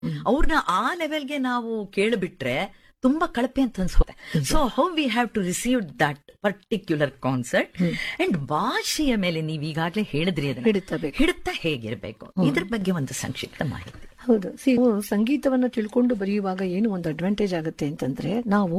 ಅವ್ರನ್ನ ಆ ಲೆವೆಲ್ಗೆ ನಾವು ಕೇಳಿಬಿಟ್ರೆ ತುಂಬಾ ಕಳಪೆ ಅಂತ ಅನ್ಸುತ್ತೆ so how we have to receive that particular concert and ಭಾಷೆಯ ಮೇಲೆ ನೀವು ಈಗಾಗಲೇ ಹೇಳಿದ್ರಿ ಅದನ್ನ. ಹಿಡಿತ ಬೇಕು. ಹಿಡಿತ ಹೇಗಿರ್ಬೇಕು ಇದ್ರ ಬಗ್ಗೆ ಒಂದು ಸಂಕ್ಷಿಪ್ತ ಮಾಹಿತಿ ಹೌದು ಸಿ ಸಂಗೀತವನ್ನ ತಿಳ್ಕೊಂಡು ಬರೆಯುವಾಗ ಏನು ಒಂದು ಅಡ್ವಾಂಟೇಜ್ ಆಗುತ್ತೆ ಅಂತಂದ್ರೆ ನಾವು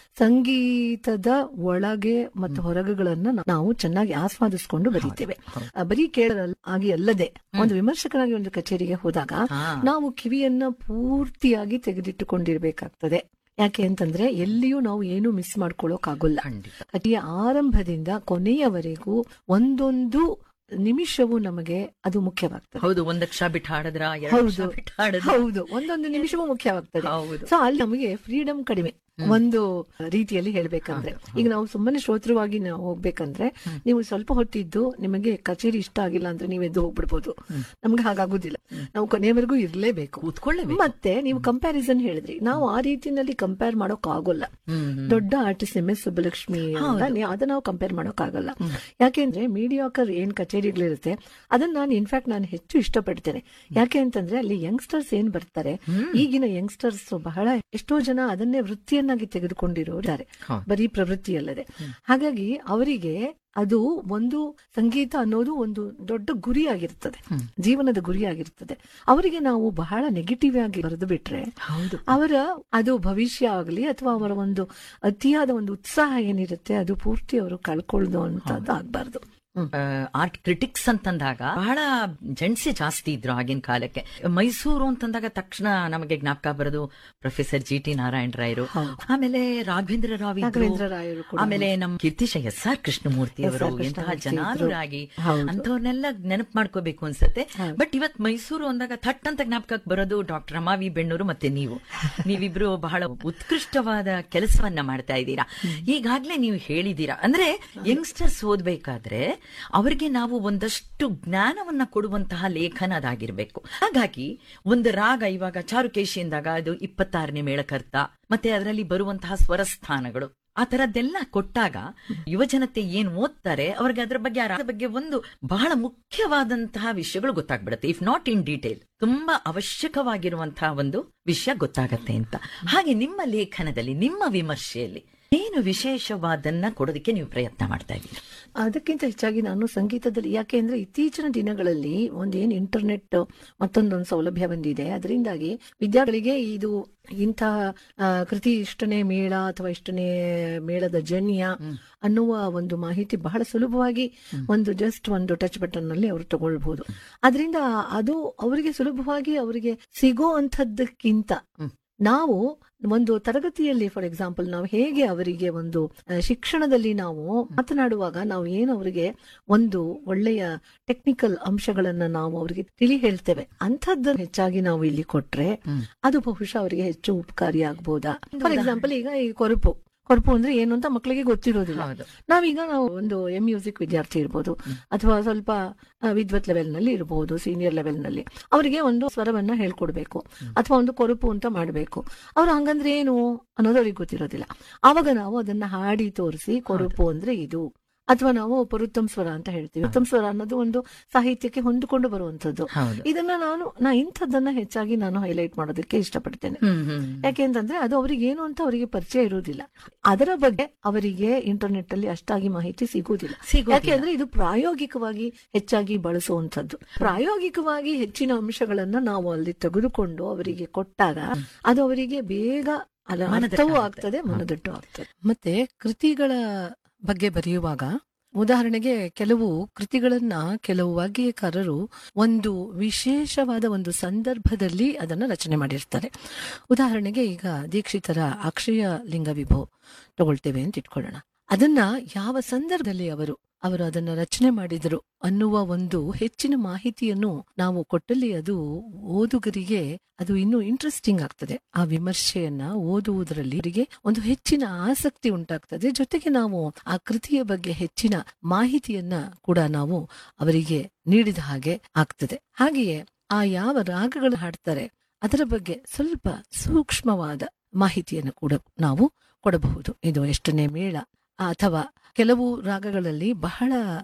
ಸಂಗೀತದ ಒಳಗೆ ಮತ್ತು ಹೊರಗುಗಳನ್ನ ನಾವು ಚೆನ್ನಾಗಿ ಆಸ್ವಾದಿಸ್ಕೊಂಡು ಬರೀತೇವೆ ಆ, ಬರೀ ಕೇಳಲ್ ಆಗಿ ಅಲ್ಲದೆ ಒಂದು ವಿಮರ್ಶಕನಾಗಿ ಒಂದು ಕಚೇರಿಗೆ ಹೋದಾಗ ನಾವು ಕಿವಿಯನ್ನ ಪೂರ್ತಿಯಾಗಿ ತೆಗೆದಿಟ್ಟುಕೊಂಡಿರ್ಬೇಕಾಗ್ತದೆ ಯಾಕೆ ಅಂತಂದ್ರೆ ಎಲ್ಲಿಯೂ ನಾವು ಏನು ಮಿಸ್ ಮಾಡ್ಕೊಳ್ಳೋಕ್ ಆಗೋಲ್ಲ ಖಂಡಿತ ಕಥೆಯ ಆರಂಭದಿಂದ ಕೊನೆಯವರೆಗೂ ಒಂದೊಂದು ನಿಮಿಷವೂ ನಮಗೆ ಅದು ಮುಖ್ಯವಾಗ್ತದೆ ಹೌದು ಒಂದಕ್ಷ ಬಿಟ್ಟು ಹಾಡಿದ್ರ ಎರಡು ಹೌದು ನಿಮಿಷ ಬಿಟ್ಟು ಹಾಡಿದ್ರ ಹೌದು ಒಂದೊಂದು ನಿಮಿಷವೂ ಮುಖ್ಯವಾಗ್ತದೆ ಹೌದು ಸೊ ಅಲ್ಲಿ ನಮಗೆ ಫ್ರೀಡಮ್ ಕಡಿಮೆ ಒಂದು ರೀತಿಯಲ್ಲಿ ಹೇಳ್ಬೇಕಂದ್ರೆ ಈಗ ನಾವು ಸುಮ್ಮನೆ ಶ್ರೋತೃವಾಗಿ ನಾವು ಹೋಗ್ಬೇಕಂದ್ರೆ ನೀವು ಸ್ವಲ್ಪ ಹೊತ್ತಿದ್ದು ನಿಮಗೆ ಕಚೇರಿ ಇಷ್ಟ ಆಗಿಲ್ಲ ಅಂದ್ರೆ ನೀವು ಎದ್ದು ಹೋಗ್ಬಿಡ್ಬೋದು ನಮ್ಗೆ ಹಾಗಾಗುದಿಲ್ಲ ನಾವು ಕೊನೆಯವರೆಗೂ ಇರ್ಲೇಬೇಕು ಕೂತ್ಕೊಳ್ಳೇಬೇಕು ಮತ್ತೆ ನೀವು ಕಂಪ್ಯಾರಿಸನ್ ಹೇಳಿದ್ರಿ ನಾವು ಆ ರೀತಿನಲ್ಲಿ ಕಂಪೇರ್ ಮಾಡೋಕ್ ಆಗೋಲ್ಲ ಹ್ಮ್ ಹ್ಮ್. ದೊಡ್ಡ ಆರ್ಟಿಸ್ಟ್ ಎಂ ಎಸ್ ಸುಬ್ಬಲಕ್ಷ್ಮಿ ಅಂತ ನೀವು ಅದನ್ನ ನಾವು ಕಂಪೇರ್ ಮಾಡೋಕ್ ಆಗಲ್ಲ ಯಾಕೆಂದ್ರೆ ಮೀಡಿಯಾಕರ್ ಏನ್ ಕಚೇರಿಗಳಿರುತ್ತೆ ಅದನ್ನ ನಾನು ಇನ್ಫ್ಯಾಕ್ಟ್ ನಾನು ಹೆಚ್ಚು ಇಷ್ಟಪಡ್ತೇನೆ ಯಾಕೆ ಅಂತಂದ್ರೆ ಅಲ್ಲಿ ಯಂಗ್ಸ್ಟರ್ಸ್ ಏನ್ ಬರ್ತಾರೆ ಈಗಿನ ಯಂಗ್ಸ್ಟರ್ಸ್ ಬಹಳ ಎಷ್ಟೋ ಜನ ಅದನ್ನೇ ವೃತ್ತಿಯನ್ನಾಗಿ ತೆಗೆದುಕೊಂಡಿರೋರು ಇದ್ದಾರೆ ಹೌದು. ಬರೀ ಪ್ರವೃತ್ತಿ ಅಲ್ಲದೆ ಹಾಗಾಗಿ ಅವರಿಗೆ ಅದು ಒಂದು ಸಂಗೀತ ಅನ್ನೋದು ಒಂದು ದೊಡ್ಡ ಗುರಿಯಾಗಿರ್ತದೆ ಜೀವನದ ಗುರಿಯಾಗಿರ್ತದೆ ಅವರಿಗೆ ನಾವು ಬಹಳ ನೆಗೆಟಿವ್ ಆಗಿ ಬರೆದು ಬಿಟ್ರೆ ಹೌದು ಅವರ ಅದು ಭವಿಷ್ಯ ಆಗಲಿ ಅಥವಾ ಅವರ ಒಂದು ಅತಿಯಾದ ಒಂದು ಉತ್ಸಾಹ ಏನಿರುತ್ತೆ ಅದು ಪೂರ್ತಿ ಅವರು ಕಳ್ಕೊಳ್ಳೋದು ಅಂತದ್ದು ಆಗ್ಬಾರ್ದು ಆರ್ಟ್ ಕ್ರಿಟಿಕ್ಸ್ ಅಂತಂದಾಗ ಬಹಳ ಜೆಂಟ್ಸಿ ಜಾಸ್ತಿ ಇದ್ರು ಆಗಿನ ಕಾಲಕ್ಕೆ ಮೈಸೂರು ಅಂತಂದಾಗ ತಕ್ಷಣ ನಮಗೆ ಜ್ಞಾಪಕ ಬರೋದು ಪ್ರೊಫೆಸರ್ ಜಿ ಟಿ ನಾರಾಯಣ ರಾಯರು ಆಮೇಲೆ ರಾಘವೇಂದ್ರ ರಾವ್ ಇದ್ರು. ರಾಘವೇಂದ್ರ ರಾಯರು ಕೂಡ ಆಮೇಲೆ ನಮ್ಮ ಕೀರ್ತಿಶ ಎಸ್ ಆರ್ ಕೃಷ್ಣಮೂರ್ತಿ ಅವರು ಎಸ್ ಆರ್ ಎಂತಹ ಕೃಷ್ಣಮೂರ್ತಿ ಇದ್ರು. ಜನಾನುರಾಗಿ ಹೌದು. ಅಂತವ್ರನ್ನೆಲ್ಲ ನೆನಪು ಮಾಡ್ಕೋಬೇಕು ಅನ್ಸತ್ತೆ ಬಟ್ ಇವತ್ ಮೈಸೂರು ಅಂದಾಗ ಥಟ್ ಅಂತ ಜ್ಞಾಪಕಕ್ಕೆ ಬರೋದು ಡಾಕ್ಟರ್ ರಮಾವಿ ಬೆಣ್ಣೂರು ಮತ್ತೆ ನೀವು ನೀವಿಬ್ರು ಬಹಳ ಉತ್ಕೃಷ್ಟವಾದ ಕೆಲಸವನ್ನ ಮಾಡ್ತಾ ಇದ್ದೀರಾ ಈಗಾಗ್ಲೇ ನೀವು ಹೇಳಿದೀರಾ ಅಂದ್ರೆ ಯಂಗ್ಸ್ಟರ್ಸ್ ಓದ್ಬೇಕಾದ್ರೆ ಅವರಿಗೆ ನಾವು ಒಂದಷ್ಟು ಜ್ಞಾನವನ್ನ ಕೊಡುವಂತಹ ಲೇಖನ ಅದಾಗಿರ್ಬೇಕು ಹಾಗಾಗಿ ಒಂದು ರಾಗ ಇವಾಗ ಚಾರುಕೇಶಿ ಅಂದಾಗ ಅದು ಇಪ್ಪತ್ತಾರನೇ ಮೇಳಕರ್ತ ಮತ್ತೆ ಅದರಲ್ಲಿ ಬರುವಂತಹ ಸ್ವರಸ್ಥಾನಗಳು ಆ ತರದ್ದೆಲ್ಲ ಕೊಟ್ಟಾಗ ಯುವಜನತೆ ಏನ್ ಓದ್ತಾರೆ ಅವ್ರಿಗೆ ಅದ್ರ ಬಗ್ಗೆ ಆ ರಾಗದ ಬಗ್ಗೆ ಒಂದು ಬಹಳ ಮುಖ್ಯವಾದಂತಹ ವಿಷಯಗಳು ಗೊತ್ತಾಗ್ಬಿಡುತ್ತೆ ಇಫ್ ನಾಟ್ ಇನ್ ಡೀಟೇಲ್ ತುಂಬಾ ಅವಶ್ಯಕವಾಗಿರುವಂತಹ ಒಂದು ವಿಷಯ ಗೊತ್ತಾಗತ್ತೆ ಅಂತ ಹಾಗೆ ನಿಮ್ಮ ಲೇಖನದಲ್ಲಿ ನಿಮ್ಮ ವಿಮರ್ಶೆಯಲ್ಲಿ ಏನು ವಿಶೇಷವಾದನ್ನ ಕೊಡೋದಕ್ಕೆ ನೀವು ಪ್ರಯತ್ನ ಮಾಡ್ತಾ ಇದ್ದೀರಿ ಅದಕ್ಕಿಂತ ಹೆಚ್ಚಾಗಿ ನಾನು ಸಂಗೀತದಲ್ಲಿ ಯಾಕೆ ಅಂದ್ರೆ ಇತ್ತೀಚಿನ ದಿನಗಳಲ್ಲಿ ಒಂದೇನು ಇಂಟರ್ನೆಟ್ ಮತ್ತೊಂದೊಂದು ಸೌಲಭ್ಯ ಬಂದಿದೆ ಅದರಿಂದಾಗಿ ವಿದ್ಯಾರ್ಥಿಗಳಿಗೆ ಇದು ಇಂತಹ ಆ, ಕೃತಿ ಇಷ್ಟನೇ ಮೇಳ ಅಥವಾ ಇಷ್ಟನೇ ಮೇಳದ ಜನ್ಯ ಅನ್ನುವ ಒಂದು ಮಾಹಿತಿ ಬಹಳ ಸುಲಭವಾಗಿ ಒಂದು ಜಸ್ಟ್ ಒಂದು ಟಚ್ ಬಟನ್ ನಲ್ಲಿ ಅವರು ತಗೊಳ್ಬಹುದು ಅದರಿಂದ ಅದು ಅವರಿಗೆ ಸುಲಭವಾಗಿ ಅವರಿಗೆ ಸಿಗೋ ಅಂಥದ್ದಕ್ಕಿಂತ ನಾವು ಒಂದು ತರಗತಿಯಲ್ಲಿ ಫಾರ್ ಎಕ್ಸಾಂಪಲ್ ನಾವು ಹೇಗೆ ಅವರಿಗೆ ಒಂದು ಆ, ಶಿಕ್ಷಣದಲ್ಲಿ ನಾವು ಮಾತನಾಡುವಾಗ ನಾವು ಏನು ಅವರಿಗೆ ಒಂದು ಒಳ್ಳೆಯ ಟೆಕ್ನಿಕಲ್ ಅಂಶಗಳನ್ನ ನಾವು ಅವರಿಗೆ ತಿಳಿ ಹೇಳ್ತೇವೆ ಅಂಥದ್ದನ್ನು ಹೆಚ್ಚಾಗಿ ನಾವು ಇಲ್ಲಿ ಕೊಟ್ರೆ ಅದು ಬಹುಶಃ ಅವರಿಗೆ ಹೆಚ್ಚು ಉಪಕಾರಿ ಆಗ್ಬೋದಾ ಫಾರ್ ಎಕ್ಸಾಂಪಲ್ ಈಗ ಈ ಕೊರಪು ಕೊರಪು ಅಂದ್ರೆ ಏನು ಅಂತ ಮಕ್ಕಳಿಗೆ ಗೊತ್ತಿರೋದಿಲ್ಲ ಹೌದು. ನಾವೀಗ ನಾವು ಒಂದು ಎಂ ಮ್ಯೂಸಿಕ್ ವಿದ್ಯಾರ್ಥಿ ಇರ್ಬೋದು ಅಥವಾ ಸ್ವಲ್ಪ ಆ, ವಿದ್ವತ್ ಲೆವೆಲ್ ನಲ್ಲಿ ಇರಬಹುದು ಸೀನಿಯರ್ ಲೆವೆಲ್ ನಲ್ಲಿ ಅವರಿಗೆ ಒಂದು ಸ್ವರವನ್ನ ಹೇಳ್ಕೊಡ್ಬೇಕು ಅಥವಾ ಒಂದು ಕೊರಪು ಅಂತ ಮಾಡಬೇಕು ಅವ್ರು ಹಂಗಂದ್ರೆ ಏನು ಅನ್ನೋದು ಅವ್ರಿಗೆ ಗೊತ್ತಿರೋದಿಲ್ಲ ಆವಾಗ ನಾವು ಅದನ್ನ ಹಾಡಿ ತೋರಿಸಿ ಕೊರಪು ಅಂದ್ರೆ ಇದು ಅಥವಾ ನಾವು ಪರುತ್ತಮ್ ಸ್ವರ ಅಂತ ಹೇಳ್ತೀವಿ ಉತ್ತಮ್ ಸ್ವರ ಅನ್ನೋದು ಒಂದು ಸಾಹಿತ್ಯಕ್ಕೆ ಹೊಂದಿಕೊಂಡು ಬರುವಂತದ್ದು ಹೌದು ಇದನ್ನ ನಾನು ನಾ ಇಂಥದ್ದನ್ನ ಹೆಚ್ಚಾಗಿ ನಾನು ಹೈಲೈಟ್ ಮಾಡೋದಕ್ಕೆ ಇಷ್ಟಪಡ್ತೇನೆ ಹ್ಮ್ ಹ್ಮ್ ಯಾಕೆಂತಂದ್ರೆ ಅದು ಅವರಿಗೆ ಏನು ಅಂತ ಅವರಿಗೆ ಪರಿಚಯ ಇರುವುದಿಲ್ಲ ಅದರ ಬಗ್ಗೆ ಅವರಿಗೆ ಇಂಟರ್ನೆಟ್ ಅಲ್ಲಿ ಅಷ್ಟಾಗಿ ಮಾಹಿತಿ ಸಿಗುವುದಿಲ್ಲ ಸಿಗೋದಿಲ್ಲ. ಯಾಕೆಂದ್ರೆ ಇದು ಪ್ರಾಯೋಗಿಕವಾಗಿ ಹೆಚ್ಚಾಗಿ ಬಳಸುವಂತದ್ದು ಪ್ರಾಯೋಗಿಕವಾಗಿ ಹೆಚ್ಚಿನ ಅಂಶಗಳನ್ನ ನಾವು ಅಲ್ಲಿ ತೆಗೆದುಕೊಂಡು ಅವರಿಗೆ ಕೊಟ್ಟಾಗ ಅದು ಅವರಿಗೆ ಬೇಗ ಅಲ್ಲ ಮನದಟ್ಟು ಅರ್ಥವೂ ಆಗುತ್ತೆ. ಆಗ್ತದೆ ಮನದಟ್ಟು ಆಗ್ತದೆ ಮತ್ತೆ ಕೃತಿಗಳ ಬಗ್ಗೆ ಬರೆಯುವಾಗ ಉದಾಹರಣೆಗೆ ಕೆಲವು ಕೃತಿಗಳನ್ನ ಕೆಲವು ವಾಗ್ಗೇಯಕಾರರು ಒಂದು ವಿಶೇಷವಾದ ಒಂದು ಸಂದರ್ಭದಲ್ಲಿ ಅದನ್ನ ರಚನೆ ಮಾಡಿರ್ತಾರೆ ಉದಾಹರಣೆಗೆ ಈಗ ದೀಕ್ಷಿತರ ಅಕ್ಷಯ ಲಿಂಗ ವಿಭೋ ತಗೊಳ್ತೇವೆ ಅಂತ ಇಟ್ಕೊಳ್ಳೋಣ ಅದನ್ನ ಯಾವ ಸಂದರ್ಭದಲ್ಲಿ ಅವರು ಅವರು ಅದನ್ನ ರಚನೆ ಮಾಡಿದರು ಅನ್ನುವ ಒಂದು ಹೆಚ್ಚಿನ ಮಾಹಿತಿಯನ್ನು ನಾವು ಕೊಟ್ಟಲ್ಲಿ ಅದು ಓದುಗರಿಗೆ ಅದು ಇನ್ನೂ ಇಂಟ್ರೆಸ್ಟಿಂಗ್ ಆಗ್ತದೆ ಆ ವಿಮರ್ಶೆಯನ್ನ ಓದುವುದರಲ್ಲಿ ಅವರಿಗೆ ಒಂದು ಹೆಚ್ಚಿನ ಆಸಕ್ತಿ ಉಂಟಾಗ್ತದೆ ಜೊತೆಗೆ ನಾವು ಆ ಕೃತಿಯ ಬಗ್ಗೆ ಹೆಚ್ಚಿನ ಮಾಹಿತಿಯನ್ನ ಕೂಡ ನಾವು ಅವರಿಗೆ ನೀಡಿದ ಹಾಗೆ ಆಗ್ತದೆ ಹಾಗೆಯೇ ಆ ಯಾವ ರಾಗಗಳು ಹಾಡ್ತಾರೆ ಅದರ ಬಗ್ಗೆ ಸ್ವಲ್ಪ ಸೂಕ್ಷ್ಮವಾದ ಮಾಹಿತಿಯನ್ನು ಕೂಡ ನಾವು ಕೊಡಬಹುದು ಇದು ಎಷ್ಟನೇ ಮೇಳ ಅಥವಾ ಕೆಲವು ರಾಗಗಳಲ್ಲಿ ಬಹಳ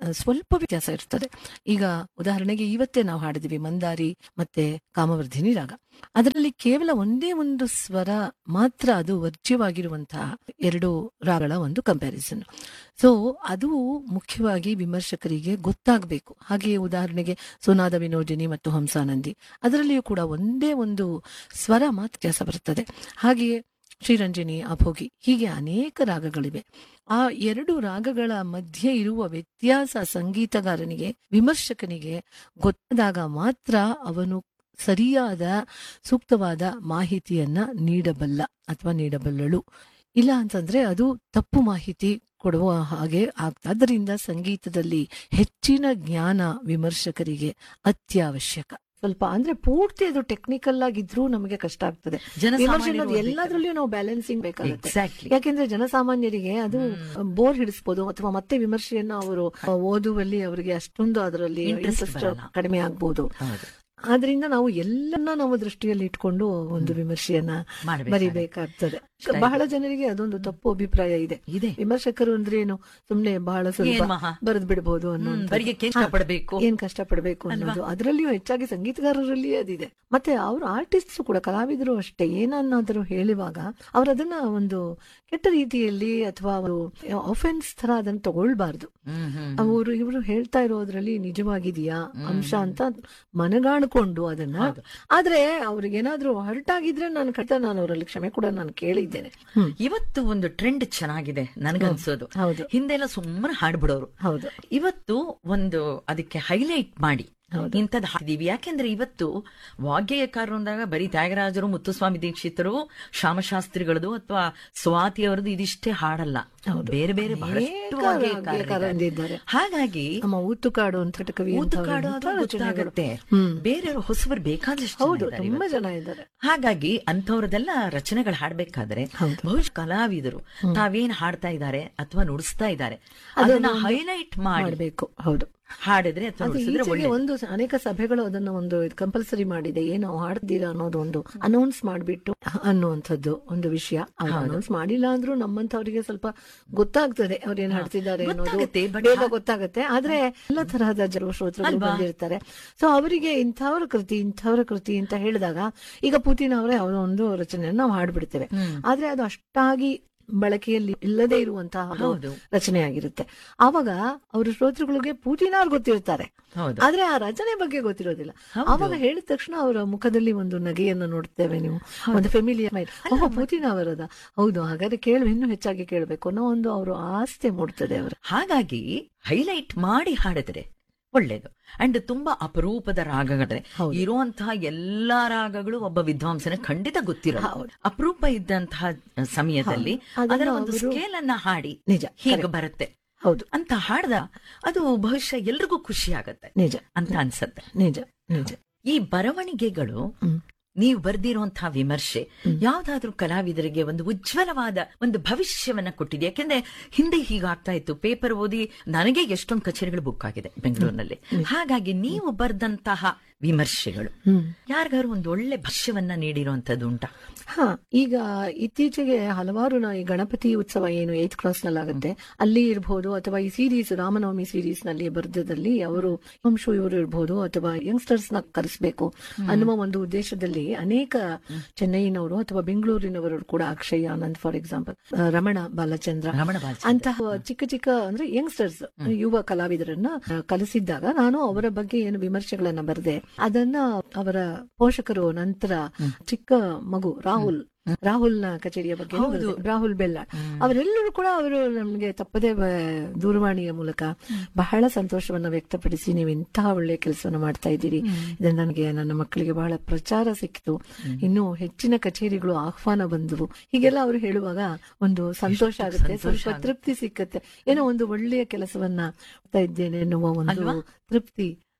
ಆ, ಸ್ವಲ್ಪ ವ್ಯತ್ಯಾಸ ಇರ್ತದೆ ಈಗ ಉದಾಹರಣೆಗೆ ಇವತ್ತೇ ನಾವು ಹಾಡಿದ್ವಿ ಮಂದಾರಿ ಮತ್ತೆ ಕಾಮವರ್ಧಿನಿ ರಾಗ ಅದರಲ್ಲಿ ಕೇವಲ ಒಂದೇ ಒಂದು ಸ್ವರ ಮಾತ್ರ ಅದು ವರ್ಜ್ಯವಾಗಿರುವಂತಹ ಎರಡು ರಾಗಗಳ ಒಂದು ಕಂಪ್ಯಾರಿಸನ್ ಸೊ ಅದು ಮುಖ್ಯವಾಗಿ ವಿಮರ್ಶಕರಿಗೆ ಗೊತ್ತಾಗಬೇಕು ಹಾಗೆಯೇ ಉದಾಹರಣೆಗೆ ಸುನಾದ ವಿನೋದಿನಿ ಮತ್ತು ಹಂಸಾನಂದಿ ಅದರಲ್ಲಿಯೂ ಕೂಡ ಒಂದೇ ಒಂದು ಸ್ವರ ಮಾತ್ರ ವ್ಯತ್ಯಾಸ ಬರುತ್ತದೆ ಹಾಗೆಯೇ ಶ್ರೀರಂಜನಿ ಅಭೋಗಿ ಹೀಗೆ ಅನೇಕ ರಾಗಗಳಿವೆ ಆ ಎರಡು ರಾಗಗಳ ಮಧ್ಯೆ ಇರುವ ವ್ಯತ್ಯಾಸ ಸಂಗೀತಗಾರನಿಗೆ ವಿಮರ್ಶಕನಿಗೆ ಗೊತ್ತಾದಾಗ ಮಾತ್ರ ಅವನು ಸರಿಯಾದ ಸೂಕ್ತವಾದ ಮಾಹಿತಿಯನ್ನ ನೀಡಬಲ್ಲ ಅಥವಾ ನೀಡಬಲ್ಲಳು ಇಲ್ಲ ಅಂತಂದ್ರೆ ಅದು ತಪ್ಪು ಮಾಹಿತಿ ಕೊಡುವ ಹಾಗೆ ಆಗ್ತದೆ ಆದ್ದರಿಂದ ಸಂಗೀತದಲ್ಲಿ ಹೆಚ್ಚಿನ ಜ್ಞಾನ ವಿಮರ್ಶಕರಿಗೆ ಅತ್ಯವಶ್ಯಕ ಸ್ವಲ್ಪ ಅಂದ್ರೆ ಪೂರ್ತಿ ಅದು ಟೆಕ್ನಿಕಲ್ ಆಗಿದ್ರೂ ನಮಗೆ ಕಷ್ಟ ಆಗ್ತದೆ ವಿಮರ್ಶೆ ಅನ್ನೋದು ಎಲ್ಲದ್ರಲ್ಲಿಯೂ ನಾವು ಬ್ಯಾಲೆನ್ಸಿಂಗ್ ಬೇಕಾಗುತ್ತೆ ಎಕ್ಸಾಕ್ಟ್ಲಿ ಯಾಕೆಂದ್ರೆ ಜನಸಾಮಾನ್ಯರಿಗೆ ಅದು ಬೋರ್ ಹಿಡಿಸ್ಬೋದು ಅಥವಾ ಮತ್ತೆ ವಿಮರ್ಶೆಯನ್ನ ಅವರು ಓದುವಲ್ಲಿ ಅವರಿಗೆ ಅಷ್ಟೊಂದು ಅದರಲ್ಲಿ Interest interest ಬರಲ್ಲ. ಕಡಿಮೆ ಆಗ್ಬೋದು ಹೌದು ಆದ್ರಿಂದ ನಾವು ಎಲ್ಲನ್ನ ನಾವು ದೃಷ್ಟಿಯಲ್ಲಿ ಇಟ್ಕೊಂಡು ಒಂದು ವಿಮರ್ಶೆಯನ್ನ ಮಾಡ್ಬೇಕು ಬರಿಬೇಕಾಗ್ತದೆ ಬಹಳ ಜನರಿಗೆ ಅದೊಂದು ತಪ್ಪು ಅಭಿಪ್ರಾಯ ಇದೆ ಇದೆ ವಿಮರ್ಶಕರು ಅಂದ್ರೆ ಏನು ಸುಮ್ನೆ ಬಹಳ ಸ್ವಲ್ಪ ಏನ್ ಮಹಾ? ಬರೆದ್ ಬಿಡಬಹುದು ಅನ್ನೋ ಹ್ಮ್, ಬರಿಗೆಕ್ಕೆ ಏನ್ ಕಷ್ಟಪಡ್ಬೇಕು? ಏನ್ ಕಷ್ಟ ಪಡ್ಬೇಕು ಅನ್ನೋದು ಅದರಲ್ಲಿಯೂ ಹೆಚ್ಚಾಗಿ ಸಂಗೀತಗಾರರಲ್ಲಿ ಅದಿದೆ ಮತ್ತೆ ಅವ್ರ ಆರ್ಟಿಸ್ಟ್ ಕೂಡ ಕಲಾವಿದರು ಅಷ್ಟೇ ಏನನ್ನಾದರೂ ಹೇಳುವಾಗ ಅವ್ರು ಅದನ್ನ ಒಂದು ಕೆಟ್ಟ ರೀತಿಯಲ್ಲಿ ಅಥವಾ ಅವರು ಅಫೆನ್ಸ್ ತರ ಅದನ್ನ ತಗೊಳ್ಬಾರ್ದು ಹ್ಮ್ ಹ್ಮ್ ಅವರು ಇವರು ಹೇಳ್ತಾ ಇರೋದ್ರಲ್ಲಿ ನಿಜವಾಗಿದೆಯಾ ಅಂಶ ಅಂತ ಮನಗಾಣಿಕೊಂಡು ಅದನ್ನ ಆದ್ರೆ ಅವ್ರಿಗೆ ಏನಾದ್ರೂ ಹರ್ಟ್ ಆಗಿದ್ರೆ ನಾನು ಖಂಡಿತ ನಾನು ಅವರಲ್ಲಿ ಕ್ಷಮೆ ಕೂಡ ನಾನು ಕೇಳಿದ್ದೇನೆ ಹ್ಮ್. ಇವತ್ತು ಒಂದು ಟ್ರೆಂಡ್ ಚೆನ್ನಾಗಿದೆ ನನ್ಗನ್ಸೋದು ಹೌದು ಹಿಂದೆಲ್ಲ ಸುಮ್ಮನೆ ಹಾಡ್ಬಿಡೋರು ಹೌದು ಇವತ್ತು ಒಂದು ಅದಕ್ಕೆ ಹೈಲೈಟ್ ಮಾಡಿ ಹೌದು. ಇಂಥದ್ದು ಹಾಕಿದೀವಿ ಯಾಕೆಂದ್ರೆ ಇವತ್ತು ವಾಗ್ಗೇಯಕಾರರು ಅಂದಾಗ ಬರೀ ತ್ಯಾಗರಾಜರು ಮುತ್ತುಸ್ವಾಮಿ ದೀಕ್ಷಿತರು ಶ್ಯಾಮಶಾಸ್ತ್ರಿಗಳದು ಅಥವಾ ಸ್ವಾತಿಯವರದು ಇದಿಷ್ಟೇ ಹಾಡಲ್ಲ ಹೌದು. ಬೇರೆ ಬೇರೆ ಬಹಳಷ್ಟು ಅನೇಕ ವಾಗ್ಗೇಯಕಾರರಿದ್ದಾರೆ. ವಾಗ್ಗೇಯಕಾರರಿದ್ದಾರೆ. ಹಾಗಾಗಿ ನಮ್ಮ ಊತುಕಾಡು ಅಂತ ಕವಿ ಊತುಕಾಡು ಅದು ಅಂಥವ್ರ ರಚನೆಗಳು. ಗೊತ್ತಾಗತ್ತೆ ಹ್ಮ್. ಬೇರೆಯವರು ಹೊಸಬರು ಬೇಕಾದಷ್ಟು ಜನ ಹೌದು ಇದ್ದಾರೆ ತುಂಬಾ ಇವತ್ತು. ಜನ ಇದ್ದಾರೆ ಹಾಗಾಗಿ ಅಂಥವ್ರದೆಲ್ಲ ರಚನೆಗಳು ಹಾಡ್ಬೇಕಾದ್ರೆ ಹೌದು. ಬಹುಶಃ ಕಲಾವಿದರು ತಾವೇನ್ ಹಾಡ್ತಾ ಇದ್ದಾರೆ ಅಥವಾ ನುಡಿಸ್ತಾ ಇದ್ದಾರೆ ಅದನ್ನ ಹೈಲೈಟ್ ಮಾಡಿ ಮಾಡ್ಬೇಕು ಹೌದು ಹಾಡಿದ್ರೆ ಅಥವಾ ಅದು ನುಡಿಸಿದ್ರೆ ಈಚೆಗೆ ಒಳ್ಳೆ ಒಂದು ಸ- ಅನೇಕ ಸಭೆಗಳು ಅದನ್ನ ಒಂದು ಕಂಪಲ್ಸರಿ ಮಾಡಿದೆ ಏನು ಹಾಡ್ತೀರಾ ಅನ್ನೋದು ಒಂದು ಅನೌನ್ಸ್ ಮಾಡ್ಬಿಟ್ಟು ಅನ್ನುವಂಥದ್ದು ಒಂದು ವಿಷಯ ಅವ್ರು ಅನೌನ್ಸ್ ಮಾಡಿಲ್ಲ ಅಂದ್ರೂ ನಮ್ಮಂತವರಿಗೆ ಸ್ವಲ್ಪ ಗೊತ್ತಾಗ್ತದೆ ಅವ್ರು ಏನ್ ಹಾಡ್ತಿದ್ದಾರೆ ಅನ್ನೋದು ಗೊತ್ತಾಗುತ್ತೆ, but ಬೇಗ ಗೊತ್ತಾಗುತ್ತೆ ಆದ್ರೆ ಎಲ್ಲ ತರಹದ ಜನ ಶ್ರೋತೃಗಳು ಬಂದಿರ್ತಾರೆ ಸೊ ಅವರಿಗೆ ಇಂಥವ್ರ ಕೃತಿ ಇಂಥವ್ರ ಕೃತಿ ಅಂತ ಹೇಳಿದಾಗ ಈಗ ಪುತಿನ್ ಅವರೇ ಅವರ ಒಂದು ರಚನೆಯನ್ನು ನಾವು ಹಾಡ್ಬಿಡ್ತೇವೆ ಆದ್ರೆ ಅದು ಅಷ್ಟಾಗಿ ಬಳಕೆಯಲ್ಲಿ ಇಲ್ಲದೆ ಇರುವಂತಹ ಒಂದು ಹೌದು. ರಚನೆ ಆಗಿರುತ್ತೆ ಆವಾಗ ಅವ್ರ ಶ್ರೋತೃಗಳಿಗೆ ಪೂಟಿನ ಅವ್ರು ಗೊತ್ತಿರ್ತಾರೆ ಹೌದು ಆದ್ರೆ ಆ ರಚನೆ ಬಗ್ಗೆ ಗೊತ್ತಿರೋದಿಲ್ಲ ಆವಾಗ ಹೇಳಿದ ತಕ್ಷಣ ಅವರ ಮುಖದಲ್ಲಿ ಒಂದು ನಗೆಯನ್ನು ನೋಡ್ತೇವೆ ನೀವು ಒಂದು ಫೆಮಿಲಿಯರ್ ಮೈಂಡ್ ಓಹೋ ಪೂಟಿನ ಅವರದ ಹೌದು ಹಾಗಾದ್ರೆ ಕೇಳು ಇನ್ನೂ ಹೆಚ್ಚಾಗಿ ಕೇಳಬೇಕು ಅನ್ನೋ ಒಂದು ಅವರು ಆಸ್ತೆ ಮೂಡ್ತದೆ ಅವರು ಹಾಗಾಗಿ ಹೈಲೈಟ್ ಮಾಡಿ ಹಾಡಿದ್ರೆ ಒಳ್ಳೇದು ಅಂಡ್ ತುಂಬಾ ಅಪರೂಪದ ರಾಗಗಳೇ ಹೌದು. ಇರುವಂತಹ ಎಲ್ಲಾ ರಾಗಗಳು ಒಬ್ಬ ವಿದ್ವಾಂಸನ ಖಂಡಿತ ಗೊತ್ತಿರಲ್ಲ ಹೌದು. ಅಪರೂಪ ಇದ್ದಂತಹ ಸಮಯದಲ್ಲಿ ಅದನ್ನ ಅದರ ಒಂದು ಅವರು- ಸ್ಕೇಲ್ ಅನ್ನ ಹಾಡಿ ನಿಜ ಹೀಗೆ ಬರುತ್ತೆ ಹೌದು ಅಂತ ಹಾಡ್ದ ಅದು ಬಹುಶಃ ಎಲ್ರಿಗೂ ಖುಷಿ ಆಗತ್ತೆ ನಿಜ ಅಂತ ಅನ್ಸತ್ತೆ ನಿಜ ನಿಜ ಈ ಬರವಣಿಗೆಗಳು ಹ್ಮ್. ನೀವು ಬರ್ದಿರುವಂತಹ ವಿಮರ್ಶೆ ಯಾವ್ದಾದ್ರೂ ಕಲಾವಿದರಿಗೆ ಒಂದು ಉಜ್ವಲವಾದ ಒಂದು ಭವಿಷ್ಯವನ್ನ ಕೊಟ್ಟಿದೆ ಯಾಕೆಂದ್ರೆ ಹಿಂದೆ ಹೀಗಾಗ್ತಾ ಇತ್ತು ಪೇಪರ್ ಓದಿ ನನಗೆ ಎಷ್ಟೊಂದು ಕಚೇರಿಗಳು ಬುಕ್ ಆಗಿದೆ ಬೆಂಗಳೂರಿನಲ್ಲಿ ಹಾಗಾಗಿ ನೀವು ಬರ್ದಂತಹ ವಿಮರ್ಶೆಗಳು ಹ್ಮ್ ಯಾರಿಗಾರು ಒಂದು ಒಳ್ಳೆ ಭವಿಷ್ಯವನ್ನ ನೀಡಿರುವಂತದ್ದು ಉಂಟಾ ಹಾ ಈಗ ಇತ್ತೀಚೆಗೆ ಹಲವಾರು ನಾ ಈ ಗಣಪತಿ ಉತ್ಸವ ಏನು ಏತ್ ಕ್ರಾಸ್ ನಲ್ಲಿ ಆಗುತ್ತೆ ಅಲ್ಲಿ ಇರಬಹುದು ಅಥವಾ ಈ ಸೀರೀಸ್ ರಾಮನವಮಿ ಸೀರೀಸ್ ನಲ್ಲಿ ಬರ್ದದಲ್ಲಿ ಅವರು ವಂಶು ಇವರು ಇರಬಹುದು ಅಥವಾ ಯಂಗ್ಸ್ಟರ್ಸ್ ನ ಕರೆಸಬೇಕು ಅನ್ನುವ ಒಂದು ಉದ್ದೇಶದಲ್ಲಿ ಅನೇಕ ಚೆನ್ನೈನವರು ಅಥವಾ ಬೆಂಗಳೂರಿನವರು ಕೂಡ ಅಕ್ಷಯ್ ಆನಂದ್ ಫಾರ್ ಎಕ್ಸಾಂಪಲ್ ರಮಣ ಬಾಲಚಂದ್ರ ರಮಣ ಬಾಲಚಂದ್ರ. ಅಂತಹ ಚಿಕ್ಕ ಚಿಕ್ಕ ಅಂದ್ರೆ ಯಂಗ್ಸ್ಟರ್ಸ್ ಯುವ ಕಲಾವಿದರನ್ನ ಆ, ಕಲಿಸಿದ್ದಾಗ ನಾನು ಅವರ ಬಗ್ಗೆ ಏನು ವಿಮರ್ಶೆಗಳನ್ನ ಬರೆದೆ ಅದನ್ನ ಅವರ ಪೋಷಕರು ನಂತರ ಚಿಕ್ಕ ಮಗು ರಾಹುಲ್ ರಾಹುಲ್ ನ ಕಚೇರಿಯ ಬಗ್ಗೆ ಬರೆದೆ. ರಾಹುಲ್ ಬೆಲ್ಲಾಳ್ ಅವರೆಲ್ಲರೂ ಕೂಡ ಅವರು ನಮ್ಗೆ ತಪ್ಪದೆ ಬ- ದೂರವಾಣಿಯ ಮೂಲಕ ಬಹಳ ಸಂತೋಷವನ್ನ ವ್ಯಕ್ತಪಡಿಸಿ ನೀವು ಇಂತಹ ಒಳ್ಳೆಯ ಕೆಲಸವನ್ನ ಮಾಡ್ತಾ ಇದ್ದೀರಿ ಇದರಿಂದ ನನಗೆ ನನ್ನ ಮಕ್ಕಳಿಗೆ ಬಹಳ ಪ್ರಚಾರ ಸಿಕ್ತು ಇನ್ನು ಹೆಚ್ಚಿನ ಕಚೇರಿಗಳು ಆಹ್ವಾನ ಬಂದವು ಹೀಗೆಲ್ಲ ಅವರು ಹೇಳುವಾಗ ಒಂದು ಸಂತೋಷ ಆಗುತ್ತೆ ಸ್ವಲ್ಪ ತೃಪ್ತಿ ಸಿಕ್ಕತ್ತೆ ಏನೋ ಒಂದು ಒಳ್ಳೆಯ ಕೆಲಸವನ್ನ ಮಾಡ್ತಾ ಇದ್ದೇನೆ ಎನ್ನುವ ಒಂದು ತೃಪ್ತಿ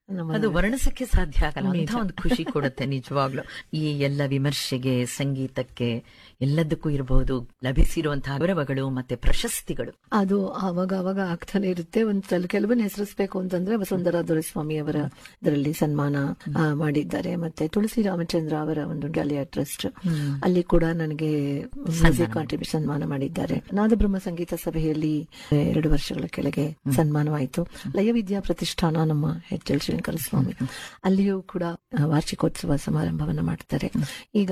ನಮ್ಮ ಅದು ವರ್ಣಿಸಕ್ಕೆ ಸಾಧ್ಯ ಆಗಲ್ಲ ಅಂತ ಒಂದು ಖುಷಿ ಕೊಡುತ್ತೆ ನಿಜವಾಗ್ಲು ಈ ಎಲ್ಲ ವಿಮರ್ಶೆಗೆ ಸಂಗೀತಕ್ಕೆ ಎಲ್ಲದಕ್ಕೂ ಇರಬಹುದು ಲಭಿಸಿರುವಂತಹ ಗೌರವಗಳು ಮತ್ತೆ ಪ್ರಶಸ್ತಿಗಳು ಅದು ಅವಾಗ ಅವಾಗ ಆಗ್ತಾನೆ ಇರುತ್ತೆ ಒಂದ್ ಸಲ ಕೆಲವನ್ನ ಹೆಸರಿಸಬೇಕು ಅಂತಂದ್ರೆ ವಸುಂಧರಾ ದೊರೆಸ್ವಾಮಿ ಅವರ ಇದರಲ್ಲಿ ಸನ್ಮಾನ ಆ, ಮಾಡಿದ್ದಾರೆ ಮತ್ತೆ ತುಳಸಿ ರಾಮಚಂದ್ರ ಅವರ ಒಂದು ಗ್ಯಾಲಿಯಾ ಟ್ರಸ್ಟ್ ಅಲ್ಲಿ ಕೂಡ ನನಗೆ ಮ್ಯೂಸಿಕ್ ಕಾಂಟ್ರಿಬ್ಯೂಷನ್ ಸನ್ಮಾನ ಮಾಡಿದ್ದಾರೆ ನಾದಬ್ರಹ್ಮ ಸಂಗೀತ ಸಭೆಯಲ್ಲಿ ಎರಡು ವರ್ಷಗಳ ಕೆಳಗೆ ಸನ್ಮಾನವಾಯಿತು ಲಯವಿದ್ಯಾ ಪ್ರತಿಷ್ಠಾನ ನಮ್ಮ ಎಚ್ ಎಲ್ ಶ್ರೀನಿಕರ ಸ್ವಾಮಿ ಅಲ್ಲಿಯೂ ಕೂಡ ಆ, ವಾರ್ಷಿಕೋತ್ಸವ ಸಮಾರಂಭವನ್ನ ಮಾಡ್ತಾರೆ ಈಗ